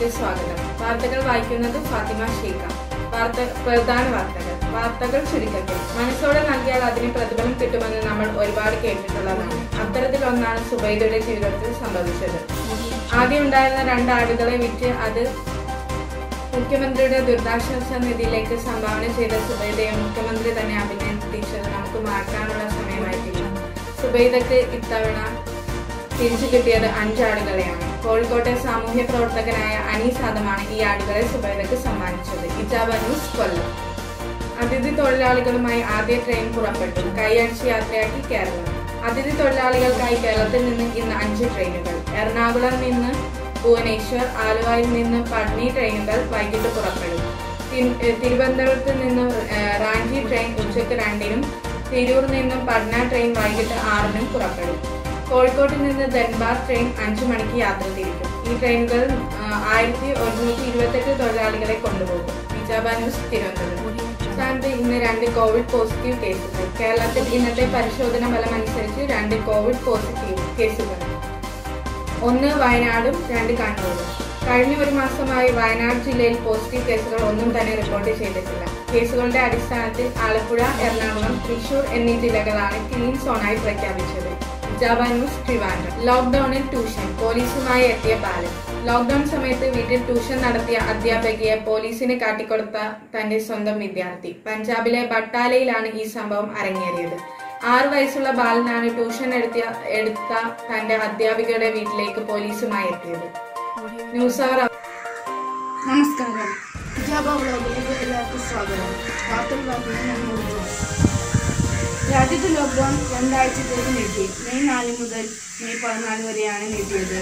വാർത്തകളിലേക്ക് സ്വാഗതം വാർത്തകൾ വായിക്കുന്നത് ഫാത്തിമ ഷെയ്ഖ വാർത്ത പ്രധാന വാർത്തകൾ വാർത്തകൾ ചുരുക്കത്തിൽ മനസ്സോടെ നൽകിയാൽ അതിന് പ്രതിഫലം കിട്ടുമെന്ന് നമ്മൾ ഒരുപാട് കേട്ടിട്ടുള്ളതാണ് അത്തരത്തിൽ ഒന്നാണ് സുബൈദയുടെ ജീവിതത്തിൽ സംഭവിച്ചത് ആദ്യം ഉണ്ടായിരുന്ന രണ്ട് ആടുകളെ വിറ്റ് അത് മുഖ്യമന്ത്രിയുടെ ദുരിതാശ്വാസ നിധിയിലേക്ക് സംഭാവന ചെയ്ത സുബൈദയെ മുഖ്യമന്ത്രി തന്നെ അഭിനന്ദിച്ചത് നമുക്ക് മാറ്റാനുള്ള സമയമായിട്ടില്ല സുബൈദക്ക് ഇത്തവണ തിരിച്ചു കിട്ടിയത് അഞ്ചാടുകളെയാണ് കോഴിക്കോട്ടെ സാമൂഹ്യ പ്രവർത്തകനായ അനീസ് ആദമാണ് ഈ ആടുകളെ സുബൈദക്ക് സമ്മാനിച്ചത് ഇജാബ ന്യൂസ് കൊല്ലം അതിഥി തൊഴിലാളികളുമായി ആദ്യ ട്രെയിൻ പുറപ്പെട്ടു കൈയടിച്ച് യാത്രയാക്കി കേരളം അതിഥി തൊഴിലാളികൾക്കായി കേരളത്തിൽ നിന്ന് ഇന്ന് അഞ്ച് ട്രെയിനുകൾ എറണാകുളം നിന്ന് ഭുവനേശ്വർ ആലുവയിൽ നിന്ന് പട്നി ട്രെയിനുകൾ വൈകിട്ട് പുറപ്പെടും തി- ഏഹ് തിരുവനന്തപുരത്ത് നിന്ന് ഏഹ് റാഞ്ചി ട്രെയിൻ ഉച്ചയ്ക്ക് രണ്ടിനും തിരൂർ നിന്നും പട്ന ട്രെയിൻ വൈകിട്ട് ആറിനും പുറപ്പെടും കോഴിക്കോട്ട് നിന്ന് ധൻബാദ് ട്രെയിൻ അഞ്ചു മണിക്ക് യാത്ര തിരിക്കും ഈ ട്രെയിനുകൾ ആയിരത്തി ഒരുന്നൂറ്റി ഇരുപത്തെട്ട് തൊഴിലാളികളെ കൊണ്ടുപോകും വിജാബ ന്യൂസ് തിരുവനന്തപുരം സംസ്ഥാനത്ത് ഇന്ന് രണ്ട് കോവിഡ് പോസിറ്റീവ് കേസുകൾ കേരളത്തിൽ ഇന്നത്തെ പരിശോധന ഫലം അനുസരിച്ച് രണ്ട് കോവിഡ് പോസിറ്റീവ് കേസുകൾ ഒന്ന് വയനാടും രണ്ട് കണ്ണൂരും കഴിഞ്ഞ ഒരു മാസമായി വയനാട് ജില്ലയിൽ പോസിറ്റീവ് കേസുകൾ ഒന്നും തന്നെ റിപ്പോർട്ട് ചെയ്തിട്ടില്ല കേസുകളുടെ അടിസ്ഥാനത്തിൽ ആലപ്പുഴ എറണാകുളം തൃശൂർ എന്നീ ജില്ലകളാണ് ക്ലീൻ സോണായി പ്രഖ്യാപിച്ചത് ജാബ ന്യൂസ് ട്രിവാൻഡ്രം ലോക്ഡൌണിൽ ട്യൂഷൻ പോലീസുമായി എത്തിയ ബാലൻ ലോക്ഡൌൺ സമയത്ത് വീട്ടിൽ ട്യൂഷൻ നടത്തിയ അധ്യാപകയെ പോലീസിന് കാട്ടിക്കൊടുത്ത തന്റെ സ്വന്തം വിദ്യാർത്ഥി പഞ്ചാബിലെ ബട്ടാലയിലാണ് ഈ സംഭവം അരങ്ങേറിയത് ആറു വയസ്സുള്ള ബാലനാണ് ട്യൂഷൻ എടുത്ത എടുത്ത തന്റെ അധ്യാപികയുടെ വീട്ടിലേക്ക് പോലീസുമായി എത്തിയത് ന്യൂസ് അവർ നമസ്കാരം ഹിജാബ വ്ലോഗിലേക്ക് എല്ലാവർക്കും സ്വാഗതം വാർത്തകൾ വാർത്തകൾ ഞാൻ മുറിച്ചു രാജ്യത്ത് ലോക്ക്ഡൌൺ രണ്ടാഴ്ചത്തേക്ക് നീട്ടി മെയ് നാല് മുതൽ മെയ് പതിനാല് വരെയാണ് നീട്ടിയത്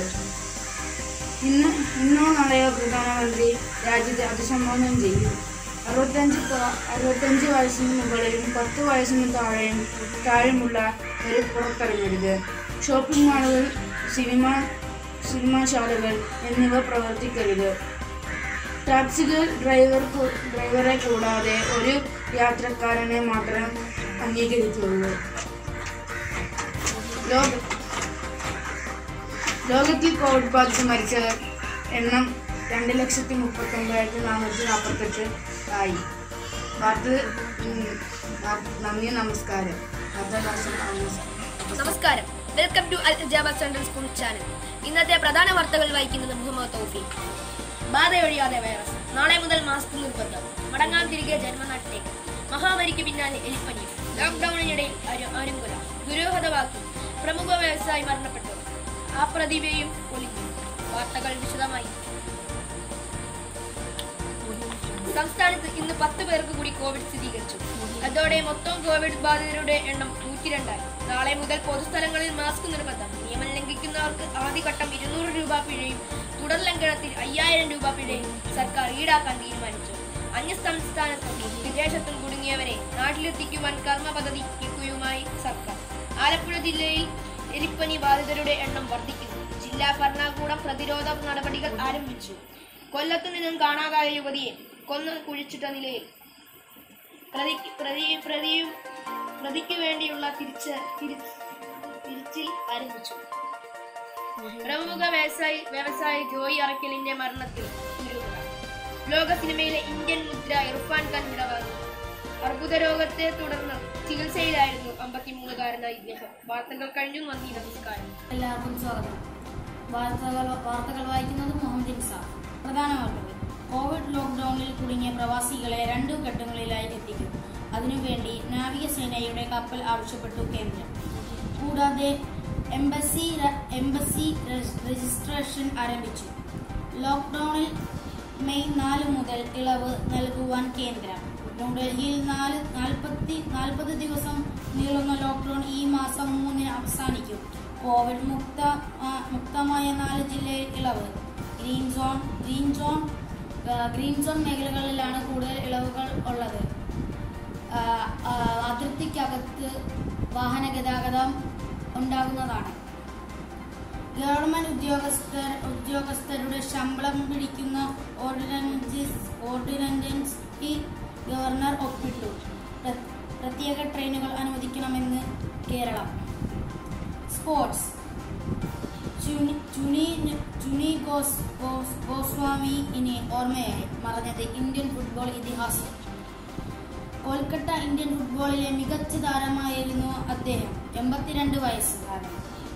ഇന്ന് ഇന്നോ നാളെയോ പ്രധാനമന്ത്രി രാജ്യത്തെ അഭിസംബോധന ചെയ്യും അറുപത്തഞ്ച് പ- അറുപത്തഞ്ച് വയസ്സിന് മുകളിലും പത്ത് വയസ്സിന് താഴെയും താഴെയുമുള്ള ഒരു പുറത്തിറങ്ങരുത് ഷോപ്പിംഗ് മാളുകൾ സിനിമ സിനിമാശാലകൾ എന്നിവ പ്രവർത്തിക്കരുത് ടാക്സികൾ ഡ്രൈവർ കു- ഡ്രൈവറെ കൂടാതെ ഒരു യാത്രക്കാരനെ മാത്രം അംഗീകരിക്കുള്ളൂ ലോക ലോകത്തിൽ കോവിഡ് ബാധിച്ച് മരിച്ച എണ്ണം രണ്ട് ലക്ഷത്തി മുപ്പത്തി ഒമ്പതായിരത്തി നാനൂറ്റി നാൽപ്പത്തെട്ട് ആയി വാർത്ത ഉം, വാ- നന്ദി നമസ്കാരം വാർത്താ ക്ലാസ്സിൽ അവസാനം നമസ്കാരം വെൽക്കം ടു അൽ ഇജാബ സെൻട്രൽ സ്കൂൾ ചാനൽ ഇന്നത്തെ പ്രധാന വാർത്തകൾ വായിക്കുന്നത് മുഹമ്മദ് തൗഫീഖ് ബാധയൊഴിയാതെ വൈറസ് നാളെ മുതൽ മാസ്ക് നിർബന്ധം മടങ്ങാൻ തിരികെ ജന്മനാട്ടിലേക്ക് മഹാമാരിക്ക് പിന്നാലെ എലിപ്പനി ലോക്ക്ഡൌണിനിടയിൽ അരു അരുങ്കുല ദുരൂഹതവാക്കി പ്രമുഖ വ്യവസായി മരണപ്പെട്ടു ആ പ്രതിഭയും ഒളിഞ്ഞു വാർത്തകൾ വിശദമായി സംസ്ഥാനത്ത് ഇന്ന് പത്ത് പേർക്ക് കൂടി കോവിഡ് സ്ഥിരീകരിച്ചു അതോടെ മൊത്തം കോവിഡ് ബാധിതരുടെ എണ്ണം നൂറ്റിരണ്ടായി നാളെ മുതൽ പൊതുസ്ഥലങ്ങളിൽ മാസ്ക് നിർബന്ധം നിയമം ലംഘിക്കുന്നവർക്ക് ആദ്യഘട്ടം ഇരുന്നൂറ് രൂപ പിഴയും തുടർ ലംഘനത്തിൽ അയ്യായിരം രൂപ പിഴയും സർക്കാർ ഈടാക്കാൻ തീരുമാനിച്ചു അന്യ സംസ്ഥാനത്തും വിദേശത്തും കുടുങ്ങിയവരെ നാട്ടിലെത്തിക്കുവാൻ കർമ്മ പദ്ധതി ഇക്കുയുമായി സർക്കാർ ആലപ്പുഴ ജില്ലയിൽ എലിപ്പനി ബാധിതരുടെ എണ്ണം വർദ്ധിക്കുന്നു ജില്ലാ ഭരണകൂടം പ്രതിരോധ നടപടികൾ ആരംഭിച്ചു കൊല്ലത്തു നിന്നും കാണാതായ യുവതിയെ കൊന്നു കുഴിച്ചിട്ട നിലയിൽ പ്രതി പ്രതി പ്രതിയും പ്രതിക്ക് വേണ്ടിയുള്ള തിരിച്ച് തിരിച്ച് തിരിച്ചിൽ ആരംഭിച്ചു പ്രമുഖ വ്യവസായി വ്യവസായി ജോയി അറക്കലിന്റെ മരണത്തിൽ ദുരൂഹത ലോക സിനിമയിലെ ഇന്ത്യൻ മുദ്ര ഇർഫാൻ ഖാൻ വിടവാങ്ങി അർബുദ രോഗത്തെ തുടർന്ന് ചികിത്സയിലായിരുന്നു അമ്പത്തിമൂന്നുകാരനായ ഇദ്ദേഹം വാർത്തകൾ കഴിഞ്ഞു നന്ദി നമസ്കാരം എല്ലാവർക്കും സ്വാഗതം വാർത്തകൾ വാർത്തകൾ വായിക്കുന്നത് മുഹമ്മദ് ഇൻസാഫ് പ്രധാന വാർത്തകൾ കോവിഡ് ലോക്ക്ഡൌണിൽ കുടുങ്ങിയ പ്രവാസികളെ രണ്ടു ഘട്ടങ്ങളിലായി എത്തിക്കും അതിനുവേണ്ടി നാവികസേനയുടെ കപ്പൽ ആവശ്യപ്പെട്ടു കേന്ദ്രം കൂടാതെ എംബസി ര- എംബസി രജി- രജിസ്ട്രേഷൻ ആരംഭിച്ചു ലോക്ക്ഡൌണിൽ മെയ് നാല് മുതൽ ഇളവ് നൽകുവാൻ കേന്ദ്രം ന്യൂഡൽഹിയിൽ നാല് നാൽപ്പത്തി നാൽപ്പത് ദിവസം നീളുന്ന ലോക്ക്ഡൌൺ ഈ മാസം മൂന്നിന് അവസാനിക്കും കോവിഡ് മുക്ത ആ, മുക്തമായ നാല് ജില്ലയിൽ ഇളവ് ഗ്രീൻ സോൺ ഗ്രീൻ സോൺ ആ, ഗ്രീൻ സോൺ മേഖലകളിലാണ് കൂടുതൽ ഇളവുകൾ ഉള്ളത് ആ, ആ, അതിർത്തിക്കകത്ത് വാഹന ഗതാഗതം ഉണ്ടാകുന്നതാണ് ഗവൺമെന്റ് ഉദ്യോഗസ്ഥർ ഉദ്യോഗസ്ഥരുടെ ശമ്പളം പിടിക്കുന്ന ഓർഡിനൻസ് ഓർഡിനൻസ് ഈ ഗവർണർ ഒപ്പിട്ടു പ്ര- പ്രത്യേക ട്രെയിനുകൾ അനുവദിക്കണമെന്ന് കേരളം സ്പോർട്സ് ചുനി ചുനി ചുനി ഗോസ് ഗോസ് ഗോസ്വാമി ഇനി ഓർമ്മയായി മറഞ്ഞത് ഇന്ത്യൻ ഫുട്ബോൾ ഇതിഹാസം കൊൽക്കത്ത ഇന്ത്യൻ ഫുട്ബോളിലെ മികച്ച താരമായിരുന്നു അദ്ദേഹം എൺപത്തിരണ്ട് വയസ്സുകാരൻ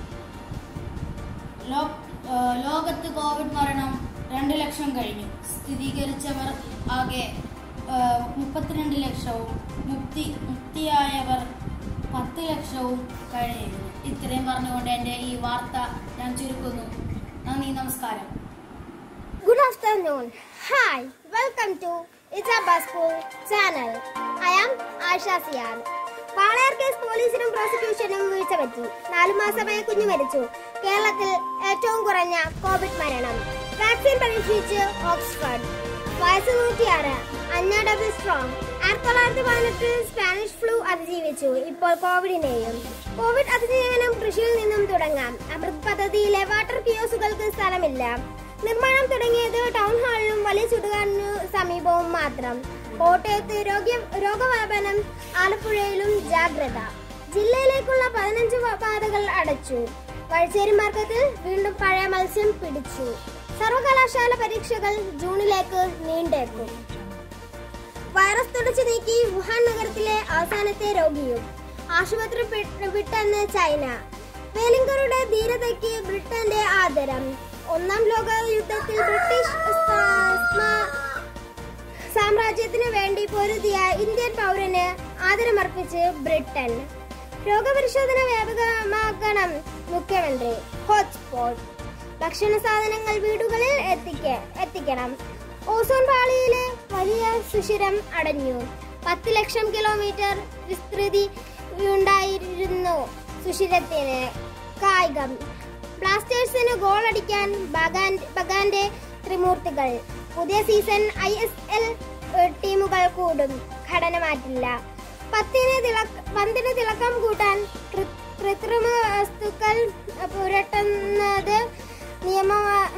ലോ- ആ, ലോകത്ത് കോവിഡ് മരണം രണ്ട് ലക്ഷം കഴിഞ്ഞു സ്ഥിരീകരിച്ചവർ ആകെ ആ, മുപ്പത്തിരണ്ട് ലക്ഷവും മുക്തി മുക്തിയായവർ പത്ത് ലക്ഷവും കഴിഞ്ഞിരുന്നു ഇത്രയും പറഞ്ഞുകൊണ്ട് എൻ്റെ ഈ വാർത്ത ഞാൻ ചുരുക്കുന്നു നന്ദി നമസ്കാരം Good afternoon. Hi, welcome to It's a School channel. I am Aisha Sian. Walayar case പോലീസിനും പ്രോസിക്യൂഷനും വീഴ്ച പറ്റി നാലു മാസമായി കുഞ്ഞു മരിച്ചു കേരളത്തിൽ ഏറ്റവും കുറഞ്ഞ കോവിഡ് മരണം വാക്സിൻ പരീക്ഷിച്ച് ഓക്സ്ഫോർഡ് വയസ്സ് നൂറ്റിയാറ് അന്ന ഡബിൾ സ്ട്രോങ് ആയിരത്തി തൊള്ളായിരത്തി പതിനെട്ടിൽ സ്പാനിഷ് ഫ്ലൂ അതിജീവിച്ചു ഇപ്പോൾ കോവിഡിനെയും കോവിഡ് അതിജീവനം കൃഷിയിൽ നിന്നും തുടങ്ങാം അമൃത് പദ്ധതിയിലെ വാട്ടർ കിയോസുകൾക്ക് സ്ഥലമില്ല നിർമ്മാണം തുടങ്ങിയത് ടൗൺ ഹാളിലും വലിയ ചുടുകാടിനു സമീപവും മാത്രം കോട്ടയത്ത് രോഗ്യ രോഗവ്യാപനം ആലപ്പുഴയിലും ജാഗ്രത ജില്ലയിലേക്കുള്ള പതിനഞ്ച് വ- പാതകൾ അടച്ചു വഴിച്ചേരി മാർക്കറ്റിൽ വീണ്ടും പഴയ മത്സ്യം പിടിച്ചു സർവകലാശാല പരീക്ഷകൾ ജൂണിലേക്ക് നീണ്ടേക്കും വൈറസ് തുടച്ചു നീക്കി വുഹാൻ നഗരത്തിലെ അവസാനത്തെ രോഗിയും ആശുപത്രി പി- വിട്ടെന്ന് ചൈന വേലിംഗറുടെ ധീരതയ്ക്ക് ബ്രിട്ടന്റെ ആദരം ഒന്നാം ലോക യുദ്ധത്തിൽ ബ്രിട്ടീഷ് സ- സ്മ- സാമ്രാജ്യത്തിന് വേണ്ടി പൊരുതിയ ഇന്ത്യൻ പൗരന് ആദരമർപ്പിച്ച് ബ്രിട്ടൻ രോഗപരിശോധന വ്യാപകമാക്കണം മുഖ്യമന്ത്രി ഹോട്ട്സ്പോട്ട് ഭക്ഷണ സാധനങ്ങൾ വീടുകളിൽ എത്തിക്ക എത്തിക്കണം ഓസോൺ പാളിയിലെ വലിയ സുഷിരം അടഞ്ഞു പത്ത് ലക്ഷം കിലോമീറ്റർ വിസ്തൃതി ഉണ്ടായിരുന്നു സുഷിരത്തിന് കായികം ബ്ലാസ്റ്റേഴ്സിന് ഗോൾ അടിക്കാൻ ബഗാൻ ബഗാന്റെ ത്രിമൂർത്തികൾ പുതിയ സീസൺ ഐ എസ് എൽ ടീമുകൾ കൂടും ഘടന മാറ്റില്ല പത്തിന് തിളക്ക പന്തിന് തിളക്കം കൂട്ടാൻ കൃ- കൃത്രിമ വസ്തുക്കൾ പുരട്ടുന്നത് നിയമ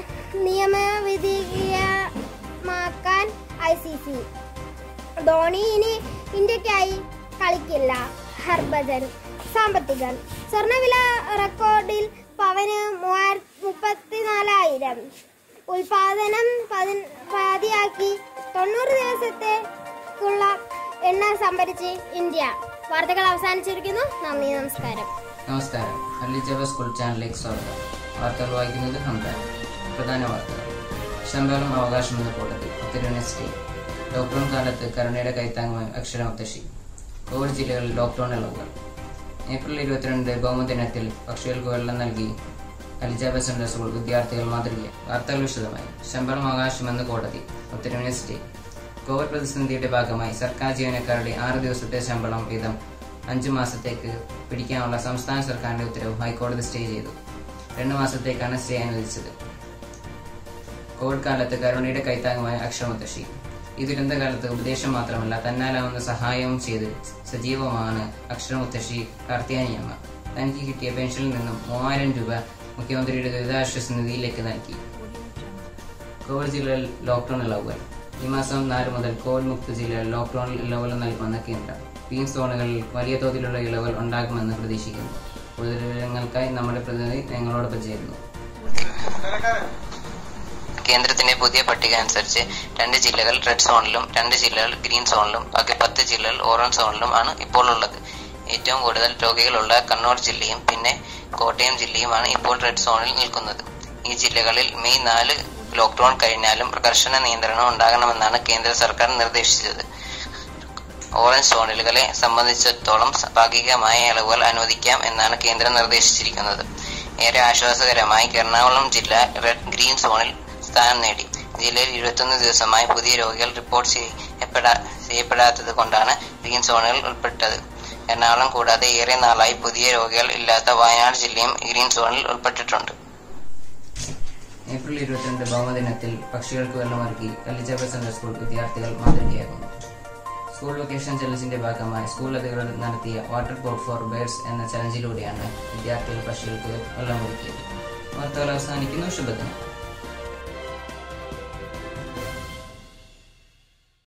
നിയമവിധേയമാക്കാൻ ഐ സി സി ധോണി ഇനി ഇന്ത്യക്കായി കളിക്കില്ല ഹർഭജൻ സാമ്പത്തികൻ സ്വർണ്ണവില റെക്കോർഡിൽ പവന് മൂവായിര- മുപ്പത്തിനാലായിരം ഉൽപാദനം പതി- പാതിയാക്കി തൊണ്ണൂറ് ദിവസത്തേക്കുള്ള എണ്ണ സംഭരിച്ച് ഇന്ത്യ വാർത്തകൾ അവസാനിച്ചിരിക്കുന്നു നന്ദി നമസ്കാരം നമസ്കാരം അല്ലിജവ സ്കൂൾ ചാനലിലേക്ക് സ്വാഗതം വാർത്തകൾ വായിക്കുന്നത് ഹംദാൻ പ്രധാന വാർത്തകൾ ശമ്പളം അവകാശമെന്ന് കോടതി ഉത്തരവിനെ സ്റ്റേ ലോക്ക്ഡൌൺ കാലത്ത് കരുണയുടെ കൈത്താങ്ങുമായി അക്ഷരമുത്തശ്ശി കോവിഡ് ജില്ലകളിൽ ലോക്ക്ഡൌൺ ഇളവുകൾ ഏപ്രിൽ ഇരുപത്തിരണ്ട് ഭൗമദിനത്തിൽ പക്ഷികൾക്ക് വെള്ളം നൽകി അലിജാബ സെൻട്രൽ സ്കൂൾ വിദ്യാർത്ഥികൾ മാതൃക വാർത്തകൾ വിശദമായി ശമ്പളം അവകാശമെന്ന് കോടതി ഉത്തരവിനെ സ്റ്റേ കോവിഡ് പ്രതിസന്ധിയുടെ ഭാഗമായി സർക്കാർ ജീവനക്കാരുടെ ആറ് ദിവസത്തെ ശമ്പളം വീതം അഞ്ചു മാസത്തേക്ക് പിടിക്കാനുള്ള സംസ്ഥാന സർക്കാരിന്റെ ഉത്തരവ് ഹൈക്കോടതി സ്റ്റേ ചെയ്തു രണ്ടു മാസത്തേക്കാണ് സ്റ്റേ അനുവദിച്ചത് കോവിഡ് കാലത്ത് കരുണയുടെ കൈത്താങ്ങുമായ അക്ഷരമുത്തശ്ശി ഈ ദുരന്തകാലത്ത് ഉപദേശം മാത്രമല്ല തന്നാലാവുന്ന സഹായവും ചെയ്ത് സജീവമാണ് അക്ഷരമുത്തശ്ശി കാർത്തിയാനിയമ്മ തനിക്ക് കിട്ടിയ പെൻഷനിൽ നിന്നും മൂവായിരം രൂപ മുഖ്യമന്ത്രിയുടെ ദുരിതാശ്വാസ നിധിയിലേക്ക് നൽകി കോവിഡ് ജില്ലയിൽ ലോക്ക്ഡൌൺ ഇളവുകൾ ഈ മാസം നാല് മുതൽ കോവിഡ് മുക്ത ജില്ലയിൽ ലോക്ക്ഡൌൺ ഇളവുകൾ നൽകുമെന്ന് കേന്ദ്രം പീൻ സോണുകളിൽ വലിയ തോതിലുള്ള ഇളവുകൾ ഉണ്ടാകുമെന്ന് പ്രതീക്ഷിക്കുന്നു കൂടുതൽ വിവരങ്ങൾക്കായി നമ്മുടെ പ്രതിനിധി ഞങ്ങളോടൊപ്പം ചേരുന്നു കേന്ദ്രത്തിന്റെ പുതിയ പട്ടിക അനുസരിച്ച് രണ്ട് ജില്ലകൾ റെഡ് സോണിലും രണ്ട് ജില്ലകൾ ഗ്രീൻ സോണിലും ബാക്കി പത്ത് ജില്ലകൾ ഓറഞ്ച് സോണിലും ആണ് ഇപ്പോൾ ഉള്ളത് ഏറ്റവും കൂടുതൽ രോഗികളുള്ള കണ്ണൂർ ജില്ലയും പിന്നെ കോട്ടയം ജില്ലയുമാണ് ഇപ്പോൾ റെഡ് സോണിൽ നിൽക്കുന്നത് ഈ ജില്ലകളിൽ മെയ് നാല് ലോക്ക്ഡൌൺ കഴിഞ്ഞാലും കർശന നിയന്ത്രണം ഉണ്ടാകണമെന്നാണ് കേന്ദ്ര സർക്കാർ നിർദ്ദേശിച്ചത് ഓറഞ്ച് സോണലുകളെ സംബന്ധിച്ചിടത്തോളം ഭാഗികമായ ഇളവുകൾ അനുവദിക്കാം എന്നാണ് കേന്ദ്രം നിർദ്ദേശിച്ചിരിക്കുന്നത് ഏറെ ആശ്വാസകരമായി എറണാകുളം ജില്ല റെഡ് ഗ്രീൻ സോണിൽ സ്ഥാനം നേടി ജില്ലയിൽ ഇരുപത്തൊന്ന് ദിവസമായി പുതിയ രോഗികൾ റിപ്പോർട്ട് ചെയ്യപ്പെടാ ചെയ്യപ്പെടാത്തത് കൊണ്ടാണ് ഗ്രീൻ സോണിൽ ഉൾപ്പെട്ടത് എറണാകുളം കൂടാതെ ഏറെ നാളായി പുതിയ രോഗികൾ ഇല്ലാത്ത വയനാട് ജില്ലയും ഗ്രീൻ സോണിൽ ഉൾപ്പെട്ടിട്ടുണ്ട് ഏപ്രിൽ ഇരുപത്തിരണ്ട് ഭൗമദിനത്തിൽ പക്ഷികൾക്ക് വെള്ളമൊരുക്കി കല്ലിച്ചപ്പ സെൻട്രൽ സ്കൂൾ വിദ്യാർത്ഥികൾ മാതൃകയാകുന്നു സ്കൂൾ വെക്കേഷൻ ചലഞ്ചിന്റെ ഭാഗമായി സ്കൂൾ അധികൃതർ നടത്തിയ വാട്ടർ ബോട്ട് ഫോർ ബേർഡ്സ് എന്ന ചലഞ്ചിലൂടെയാണ് വിദ്യാർത്ഥികൾ പക്ഷികൾക്ക് വെള്ളമൊരുക്കിയത് വാർത്തകൾ അവസാനിക്കുന്നു ശുഭദിനം